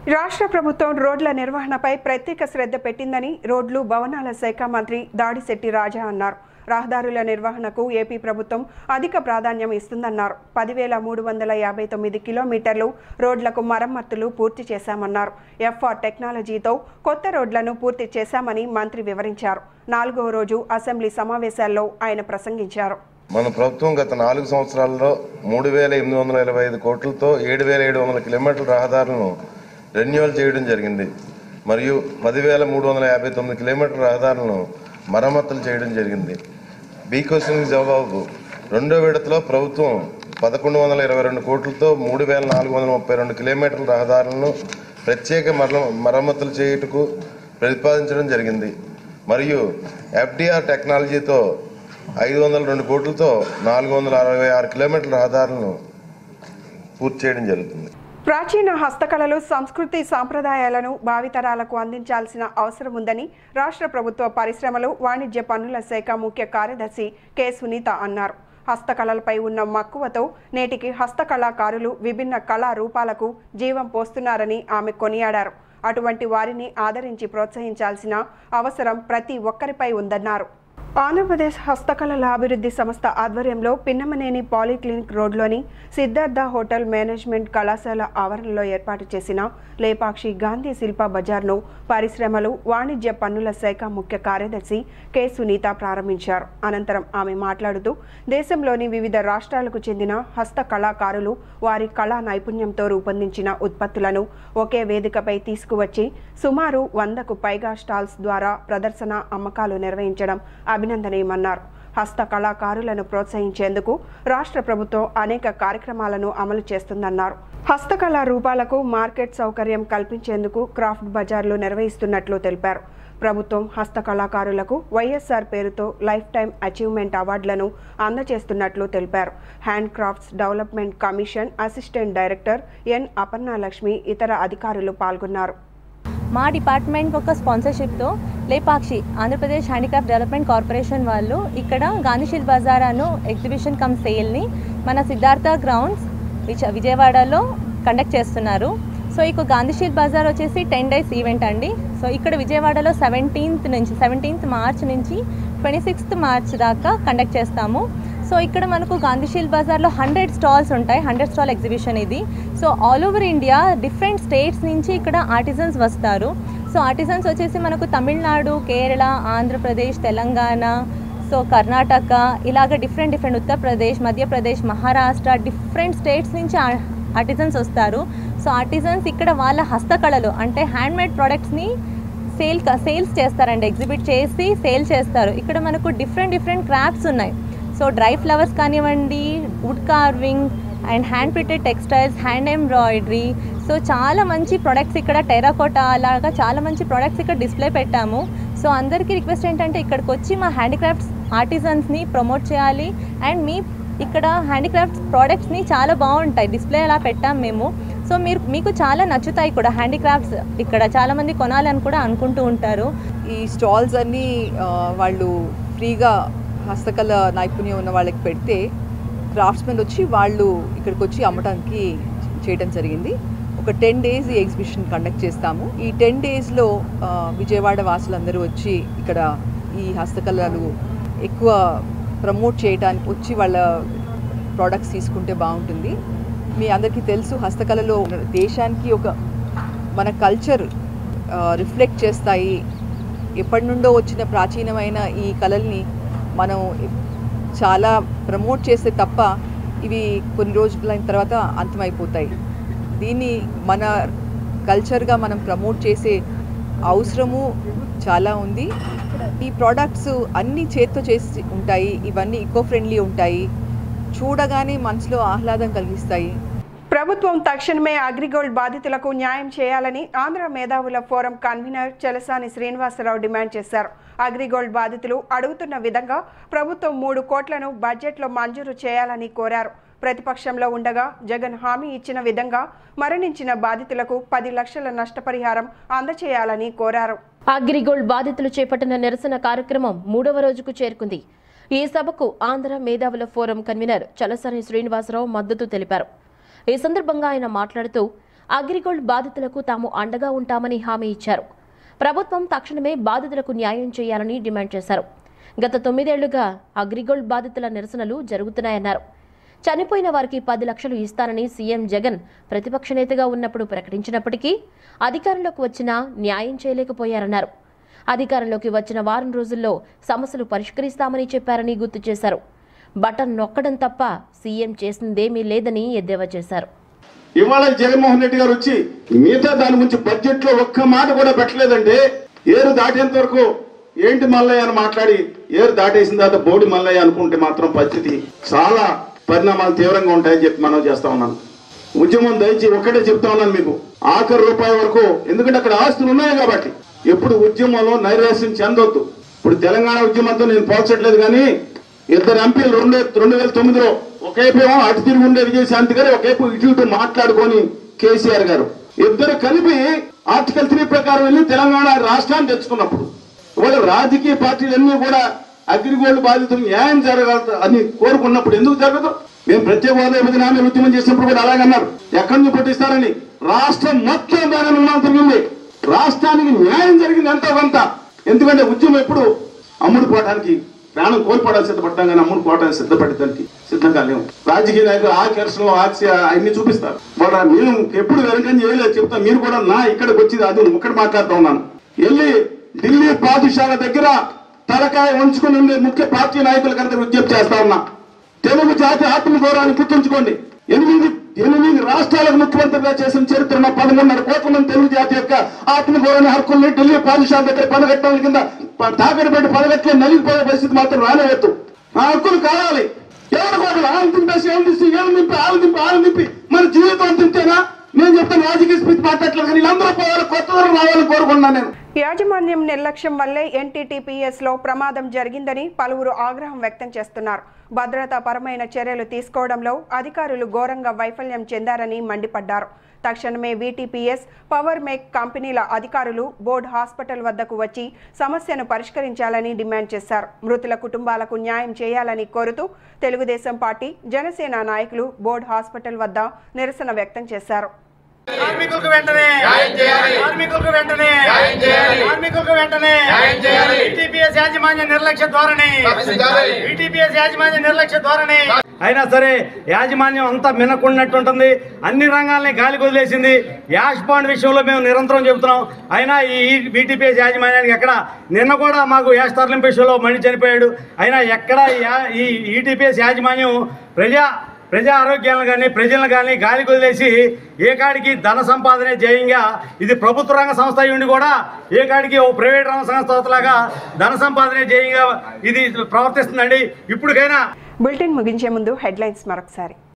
రాష్ట్ర ప్రభుత్వం రోడ్ల నిర్వహణపై ప్రత్యేక శ్రద్ధ పెట్టిందని రోడ్లు భవనాల శాఖ మంత్రి దాడిశెట్టి రాజా అన్నారు రహదారుల నిర్వహణకు ఏపీ ప్రభుత్వం అధిక ప్రాధాన్యం ఇస్తుందన్నారు పదివేల మూడు వందల యాభై తొమ్మిది కిలోమీటర్లు రోడ్లకు మరమ్మతులు పూర్తి చేశామన్నారు ఎఫ్ఆర్ టెక్నాలజీతో కొత్త రోడ్లను పూర్తి చేశామని మంత్రి వివరించారు నాలుగవ రోజు అసెంబ్లీ సమావేశాల్లో ఆయన ప్రసంగించారు మన ప్రభుత్వం గత నాలుగు సంవత్సరాల్లో మూడు వేల ఎనిమిది వందల ఇరవై ఐదు కోట్లతో ఏడు వేల ఏడు వందల కిలోమీటర్ల రహదారులను రెన్యువల్ చేయడం జరిగింది మరియు పదివేల మూడు వందల యాభై తొమ్మిది కిలోమీటర్ల రహదారులను మరమ్మతులు చేయడం జరిగింది బీ క్వశ్చన్కి జవాబు రెండో విడతలో ప్రభుత్వం పదకొండు వందల ఇరవై రెండు కోట్లతో మూడు వేల నాలుగు వందల ముప్పై రెండు కిలోమీటర్ల రహదారులను ప్రత్యేక మర మరమ్మతులు చేయుటకు ప్రతిపాదించడం జరిగింది మరియు ఎఫ్డిఆర్ టెక్నాలజీతో ఐదు వందల రెండు కోట్లతో నాలుగు వందల అరవై ఆరు కిలోమీటర్ల రహదారులను పూర్తి చేయడం జరుగుతుంది ప్రాచీన హస్తకళలు సంస్కృతి సాంప్రదాయాలను భావితరాలకు అందించాల్సిన అవసరం ఉందని రాష్ట్ర ప్రభుత్వ పరిశ్రమలు వాణిజ్య పన్నుల శాఖ ముఖ్య కార్యదర్శి కె సునీత అన్నారు హస్తకళలపై ఉన్న మక్కువతో నేటికి హస్తకళాకారులు విభిన్న కళా రూపాలకు జీవం పోస్తున్నారని ఆమె కొనియాడారు అటువంటి వారిని ఆదరించి ప్రోత్సహించాల్సిన అవసరం ప్రతి ఒక్కరిపై ఉందన్నారు ఆంధ్రప్రదేశ్ హస్తకళల అభివృద్ధి సంస్థ ఆధ్వర్యంలో పిన్నమనేని పాలిక్లినిక్ రోడ్లోని సిద్ధార్థ హోటల్ మేనేజ్మెంట్ కళాశాల ఆవరణలో ఏర్పాటు చేసిన లేపాక్షి గాంధీ శిల్ప బజార్ను పరిశ్రమలు వాణిజ్య పన్నుల శాఖ ముఖ్య కార్యదర్శి కె సునీత ప్రారంభించారు అనంతరం ఆమె మాట్లాడుతూ దేశంలోని వివిధ రాష్ట్రాలకు చెందిన హస్త కళాకారులు వారి కళా నైపుణ్యంతో రూపొందించిన ఉత్పత్తులను ఒకే వేదికపై తీసుకువచ్చి సుమారు వందకు పైగా స్టాల్స్ ద్వారా ప్రదర్శన అమ్మకాలు నిర్వహించడం అభినందనీయమన్నారు హస్త కళాకారులను ప్రోత్సహించేందుకు రాష్ట్ర ప్రభుత్వం అనేక కార్యక్రమాలను అమలు చేస్తుందన్నారు హస్తకళా రూపాలకు మార్కెట్ సౌకర్యం కల్పించేందుకు క్రాఫ్ట్ బజార్లు నిర్వహిస్తున్నట్లు తెలిపారు ప్రభుత్వం హస్తకళాకారులకు వైఎస్ఆర్ పేరుతో లైఫ్ టైం అచీవ్మెంట్ అవార్డులను అందజేస్తున్నట్లు తెలిపారు hand crafts development commission assistant director N Aparnalakshmi ఇతర అధికారులు పాల్గొన్నారు మా డిపార్ట్మెంట్ ఒక స్పాన్సర్షిప్తో Lepakshi Andhra Pradesh handicraft development corporation వాళ్ళు ఇక్కడ గాంధీశిల్ బజార్ అను ఎగ్జిబిషన్ కమ్ సేల్ని మన సిద్ధార్థ గ్రౌండ్స్ విజ విజయవాడలో కండక్ట్ చేస్తున్నారు సో ఇక గాంధీశిల్ బజార్ వచ్చేసి టెన్ డేస్ ఈవెంట్ అండి సో ఇక్కడ విజయవాడలో సెవెంటీన్త్ నుంచి సెవెంటీన్త్ మార్చ్ నుంచి ట్వంటీ సిక్స్త్ మార్చ్ దాకా కండక్ట్ చేస్తాము సో ఇక్కడ మనకు గాంధీశీల్ బజార్లో హండ్రెడ్ స్టాల్స్ ఉంటాయి హండ్రెడ్ స్టాల్ ఎగ్జిబిషన్ ఇది so all over India different states నుంచి ఇక్కడ ఆర్టిజన్స్ వస్తారు సో ఆర్టిజన్స్ వచ్చేసి మనకు తమిళనాడు కేరళ ఆంధ్రప్రదేశ్ తెలంగాణ సో కర్ణాటక ఇలాగ different different Uttar Pradesh Madhya Pradesh Maharashtra different states నుంచి ఆర్టిజన్స్ వస్తారు సో ఆర్టిజన్స్ ఇక్కడ వాళ్ళ హస్తకళలు అంటే హ్యాండ్మేడ్ ప్రోడక్ట్స్ని సేల్ సేల్స్ చేస్తారండి ఎగ్జిబిట్ చేసి సేల్ చేస్తారు ఇక్కడ మనకు డిఫరెంట్ డిఫరెంట్ క్రాఫ్ట్స్ ఉన్నాయి సో డ్రై ఫ్లవర్స్ కానివ్వండి wood carving and hand printed textiles hand embroidery so చాలా మంచి ప్రొడక్ట్స్ ఇక్కడ టెరాకోటా అలాగా చాలా మంచి ప్రొడక్ట్స్ ఇక్కడ డిస్ప్లే పెట్టాము సో అందరికీ రిక్వెస్ట్ ఏంటంటే ఇక్కడికి వచ్చి మా హ్యాండిక్రాఫ్ట్స్ ఆర్టిజన్స్ని ప్రమోట్ చేయాలి అండ్ మీ ఇక్కడ హ్యాండిక్రాఫ్ట్స్ ప్రోడక్ట్స్ని చాలా బాగుంటాయి డిస్ప్లే అలా పెట్టాం మేము సో మీరు మీకు చాలా నచ్చుతాయి కూడా హ్యాండిక్రాఫ్ట్స్ ఇక్కడ చాలామంది కొనాలని కూడా అనుకుంటూ ఉంటారు ఈ స్టాల్స్ అన్నీ ఆ, వాళ్ళు ఫ్రీగా హస్తకళ నైపుణ్యం ఉన్న వాళ్ళకి పెడితే క్రాఫ్ట్స్మెన్ వచ్చి వాళ్ళు ఇక్కడికి వచ్చి అమ్మటానికి చేయడం జరిగింది ఒక టెన్ డేస్ ఈ ఎగ్జిబిషన్ కండక్ట్ చేస్తాము ఈ టెన్ డేస్లో విజయవాడ వాసులందరూ వచ్చి ఇక్కడ ఈ హస్తకళలు ఎక్కువ ప్రమోట్ చేయడానికి వచ్చి వాళ్ళ ప్రోడక్ట్స్ తీసుకుంటే బాగుంటుంది మీ అందరికీ తెలుసు హస్తకళలో దేశానికి ఒక మన కల్చర్ రిఫ్లెక్ట్ చేస్తాయి ఎప్పటి నుండో వచ్చిన ప్రాచీనమైన ఈ కళల్ని మనం చాలా ప్రమోట్ చేస్తే తప్ప ఇవి కొన్ని రోజులైన తర్వాత అంతమైపోతాయి దీన్ని మన కల్చర్గా మనం ప్రమోట్ చేసే అవసరము చాలా ఉంది ఈ ప్రోడక్ట్స్ అన్ని చేత్తో చేసి ఉంటాయి ఇవన్నీ ఈకో ఫ్రెండ్లీ ఉంటాయి చూడగానే మనసులో ఆహ్లాదం కలిగిస్తాయి ప్రభుత్వం తక్షణమే అగ్రిగోల్డ్ బాధితులకు న్యాయం చేయాలని ఆంధ్ర మేధావుల forum convener Chalasani Srinivasa Rao demand చేశారు అగ్రిగోల్డ్ బాధితులు అడుగుతున్న విధంగా ప్రభుత్వం మూడు కోట్లను బడ్జెట్లో మంజూరు చేయాలని కోరారు ప్రతిపక్షంలో ఉండగా జగన్ హామీ ఇచ్చిన విధంగా మరణించిన బాధితులకు పది లక్షల నష్టపరిహారం అందచేయాలని కోరారు అగ్రిగోల్డ్ బాధితులు చేపట్టిన నిరసన కార్యక్రమం మూడవ రోజుకు చేరుకుంది ఈ సభకు ఆంధ్ర మేధావుల ఫోరం కన్వీనర్ చలసాని శ్రీనివాసరావు మద్దతు తెలిపారు ఈ సందర్భంగా ఆయన మాట్లాడుతూ అగ్రిగోల్డ్ బాధితులకు తాము అండగా ఉంటామని హామీ ఇచ్చారు ప్రభుత్వం తక్షణమే బాధితులకు న్యాయం చేయాలని డిమాండ్ చేశారు గత తొమ్మిదేళ్లుగా అగ్రిగోల్డ్ బాధితుల నిరసనలు జరుగుతున్నాయన్నారు చనిపోయిన వారికి పది లక్షలు ఇస్తానని సీఎం జగన్ ప్రతిపక్ష నేతగా ఉన్నప్పుడు ప్రకటించినప్పటికీ అధికారంలోకి వచ్చినా న్యాయం చేయలేకపోయారన్నారు అధికారంలోకి వచ్చిన వారం రోజుల్లో సమస్యలు పరిష్కరిస్తామని చెప్పారని గుర్తు చేశారు బటన్ నొక్కడం తప్ప సీఎం చేసిందేమీ లేదని ఎద్దేవా చేశారు ఇవాళ జగన్మోహన్ రెడ్డి గారు వచ్చి మిగతా దాని గురించి బడ్జెట్ లో ఒక్క మాట కూడా పెట్టలేదంటే ఏరు దాటేంత వరకు ఏంటి మల్లయ్య అని మాట్లాడి ఏరు దాటేసిన తర్వాత బోడి మల్లయ్య అనుకుంటే మాత్రం పరిస్థితి చాలా పరిణామాలు తీవ్రంగా ఉంటాయని చెప్పి మనం చేస్తా ఉన్నాను ఉద్యమం దయచి ఒక్కటే చెప్తా ఉన్నాను మీకు ఆఖరి రూపాయి వరకు ఎందుకంటే అక్కడ ఆస్తులు ఉన్నాయి కాబట్టి ఎప్పుడు ఉద్యమంలో నైరాశ్యం చెందొద్దు ఇప్పుడు తెలంగాణ ఉద్యమంతో నేను పోల్చట్లేదు కానీ ఇద్దరు ఎంపీలు రెండు రెండు వేల తొమ్మిదిలో ఒకవైపు ఏమో అటు తిరిగి ఉండే విజయశాంతి గారు ఒకవైపు ఇటు ఇటు మాట్లాడుకొని కేసీఆర్ గారు ఇద్దరు కలిపి ఆర్టికల్ త్రీ ప్రకారం వెళ్ళి తెలంగాణ రాష్ట్రాన్ని తెచ్చుకున్నప్పుడు ఇవాళ రాజకీయ పార్టీలన్నీ కూడా అగ్రిగోల్డ్ బాధితులు న్యాయం జరగదు అని కోరుకున్నప్పుడు ఎందుకు జరగదు మేము ప్రత్యేక హోదా విభజన హామీ ఉద్యమం చేసినప్పుడు కూడా అలాగే అన్నారు ఎక్కడి నుంచి పుట్టిస్తారని రాష్ట్రం మొత్తం దాని నిర్మాణం జరిగింది రాష్ట్రానికి న్యాయం జరిగింది ఎంతో కొంత ఎందుకంటే ఉద్యమం ఎప్పుడు అమ్ముడు పోవడానికి ప్రాణం కోల్పోవడానికి సిద్ధపడతాం కానీ అమ్ముడు పోవడానికి సిద్ధపడటానికి సిద్ధంగా లేవు రాజకీయ నాయకులు ఆకర్షణలు ఆక్ష అన్ని చూపిస్తారు వాళ్ళ మేము ఎప్పుడు వెనకని చేయలేదు చెప్తా మీరు కూడా నా ఇక్కడికి వచ్చి అది ఒక్కటి మాట్లాడుతూ ఉన్నాను వెళ్ళి ఢిల్లీ పాఠశాల దగ్గర తలకాయ ఉంచుకుని ఉండే ముఖ్య పార్టీ నాయకుల కనుక విజ్ఞప్తి చేస్తా ఉన్నా తెలుగు జాతి ఆత్మగౌరవాన్ని గుర్తుంచుకోండి ఎనిమిది ఎనిమిది రాష్ట్రాలకు ముఖ్యమంత్రిగా చేసిన చరిత్ర ఉన్న పదకొండున్నర కోట్ల మంది తెలుగు జాతి యొక్క ఆత్మగౌరవాన్ని హక్కుల్ని ఢిల్లీ పాఠశాల దగ్గర పదగట్టడం కింద తాకడి పెట్టి పదగట్లే నలిగిపోయే పరిస్థితి మాత్రం రానివద్దు ఆ హక్కులు కావాలి ఎవరి కోటలు ఆలు దింపేసి ఏం తీసి ఏం నింపి ఆలు నింపి ఆలు నింపి మన జీవితం తింటేనా నేను చెప్తాను రాజకీయ స్పీచ్ మాట్లాడలేదు కానీ వీళ్ళందరూ పోవాలి కొత్త తరం రావాలని కోరుకున్నాను నేను యాజమాన్యం నిర్లక్ష్యం వల్లే ఎన్టీటీపీఎస్ లో ప్రమాదం జరిగిందని పలువురు ఆగ్రహం వ్యక్తం చేస్తున్నారు భద్రతా పరమైన చర్యలు తీసుకోవడంలో అధికారులు ఘోరంగా వైఫల్యం చెందారని మండిపడ్డారు తక్షణమే వీటీపీఎస్ పవర్ మేక్ కంపెనీల అధికారులు బోర్డు హాస్పిటల్ వద్దకు వచ్చి సమస్యను పరిష్కరించాలని డిమాండ్ చేశారు మృతుల కుటుంబాలకు న్యాయం చేయాలని కోరుతూ తెలుగుదేశం పార్టీ జనసేన నాయకులు బోర్డు హాస్పిటల్ వద్ద నిరసన వ్యక్తం చేశారు కార్మికులకు వెంటనే కార్మికులకు వెంటనే కార్మికులకు వెంటనే ఈటీపీఎస్ యాజమాన్య నిర్లక్ష్య ధోరణి ఈటీపీఎస్ యాజమాన్య నిర్లక్ష్య ధోరణి అయినా సరే యాజమాన్యం అంతా మినకున్నట్టు ఉంటుంది అన్ని రంగాల్ని గాలి వదిలేసింది యాష్ బాండ్ విషయంలో మేము నిరంతరం చెబుతున్నాం అయినా ఈ బీటీపీఎస్ యాజమాన్యానికి ఎక్కడ నిన్న కూడా మాకు యాష్ తరలింపు విషయంలో మణి చనిపోయాడు అయినా ఎక్కడ ఈ యా- ఈ ఈటీపీఎస్ యాజమాన్యం ప్రజా ప్రజా ఆరోగ్యాలను కానీ ప్రజలను కానీ గాలి వదిలేసి ఏ కాడికి ధన సంపాదనే జయంగా ఇది ప్రభుత్వ రంగ సంస్థ అయి ఉండి కూడా ఏ కాడికి ఓ ప్రైవేట్ రంగ సంస్థలాగా ధన సంపాదనే జయంగా ఇది ప్రవర్తిస్తుందండి ఇప్పటికైనా బులెటిన్ ముగించే ముందు హెడ్లైన్స్ మరొకసారి